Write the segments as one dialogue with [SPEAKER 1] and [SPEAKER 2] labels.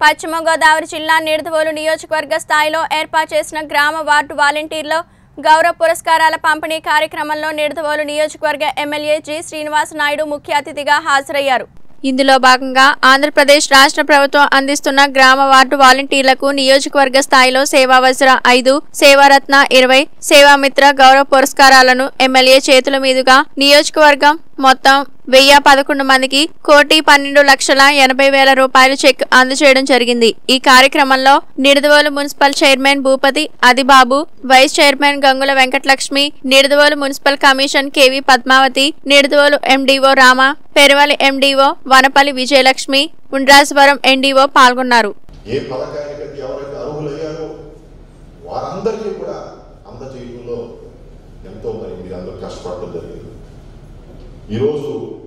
[SPEAKER 1] పశ్చిమ గోదావరి జిల్లా నిడదవోలు నియోజకవర్గ స్థాయిలో ఏర్పాటు చేసిన గ్రామ వార్డు వాలంటీర్లో గౌరవ పురస్కారాల పంపిణీ కార్యక్రమంలో నిడదవోలు నియోజకవర్గ ఎమ్మెల్యే జి శ్రీనివాస్ నాయుడు ముఖ్య అతిథిగా హాజరయ్యారు ఇందులో భాగంగా ఆంధ్రప్రదేశ్ రాష్ట్ర ప్రభుత్వం అందిస్తున్న గ్రామ వార్డు వాలంటీర్లకు నియోజకవర్గ స్థాయిలో సేవా వజ్ర ఐదు సేవారత్న ఇరవై సేవామిత్ర గౌరవ పురస్కారాలను ఎమ్మెల్యే చేతుల మీదుగా నియోజకవర్గం మొత్తం వెయ్యి పదకొండు మందికి కోటి పన్నెండు లక్షల ఎనభై వేల రూపాయల చెక్ అందజేయడం జరిగింది ఈ కార్యక్రమంలో Nidadavolu municipal chairman Bhupathi Adibabu vice chairman Gangula Venkatalakshmi Nidadavolu municipal commission KV Padmavathi Nidadavolu MDO Rama Peravali MDO Vanapalli Vijayalakshmi Undrajavaram MDO పాల్గొన్నారు
[SPEAKER 2] ఏ పథకానికి ఎవరైతే అర్హులయ్యారో వారందరికీ కూడా అందజేయడంలో ఎంతో మరి మీరందరూ కష్టపడటం జరిగింది ఈరోజు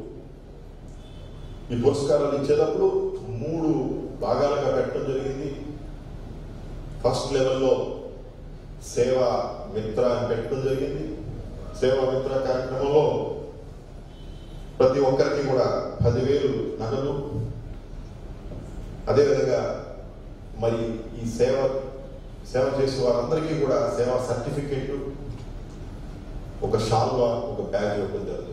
[SPEAKER 2] ఈ పురస్కారాలు ఇచ్చేటప్పుడు మూడు భాగాలుగా పెట్టడం జరిగింది ఫస్ట్ లెవెల్లో సేవా మిత్ర అని పెట్టడం జరిగింది సేవా మిత్ర కార్యక్రమంలో ప్రతి ఒక్కరికి కూడా పదివేలు నగదు అదేవిధంగా మరి ఈ సేవ సేవ చేసే వారందరికీ కూడా సేవా సర్టిఫికేట్ ఒక షాల్వా ఒక బ్యాగ్ ఇవ్వడం జరుగుతుంది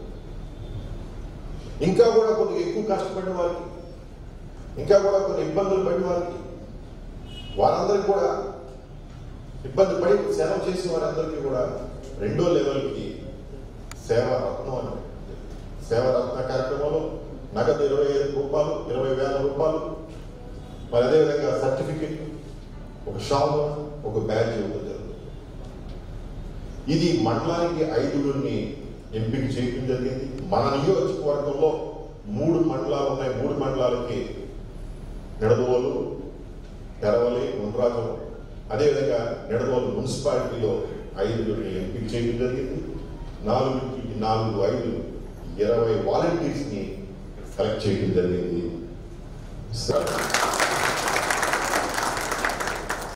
[SPEAKER 2] ఇంకా కూడా కొన్ని ఎక్కువ కష్టపడిన వారికి ఇంకా కూడా కొన్ని ఇబ్బందులు పడిన వారికి వారందరికీ కూడా ఇబ్బంది పడి సేవ చేసిన వారందరికీ కూడా రెండో లెవెల్కి సేవా రత్నం అని సేవా రత్న కార్యక్రమంలో నగదు ఇరవై ఐదు రూపాయలు ఇరవై వేల రూపాయలు మరి అదేవిధంగా సర్టిఫికెట్ ఒక షాల్ ఒక బ్యాగ్ ఇవ్వడం జరుగుతుంది ఇది మండలానికి ఐదుగురిని ఎంపిక చేయడం జరిగింది మన నియోజకవర్గంలో మూడు మండలాలు ఉన్నాయి మూడు మండలాలకి నిడదవోలు తెరవలి ఉండ్రాజం అదేవిధంగా నిడదవోలు మున్సిపాలిటీలో ఐదుగురిని ఎంపిక చేయడం జరిగింది నాలుగుకి నాలుగు ఐదు ఇరవై వాలంటీర్స్ని సెలెక్ట్ చేయడం జరిగింది సరే.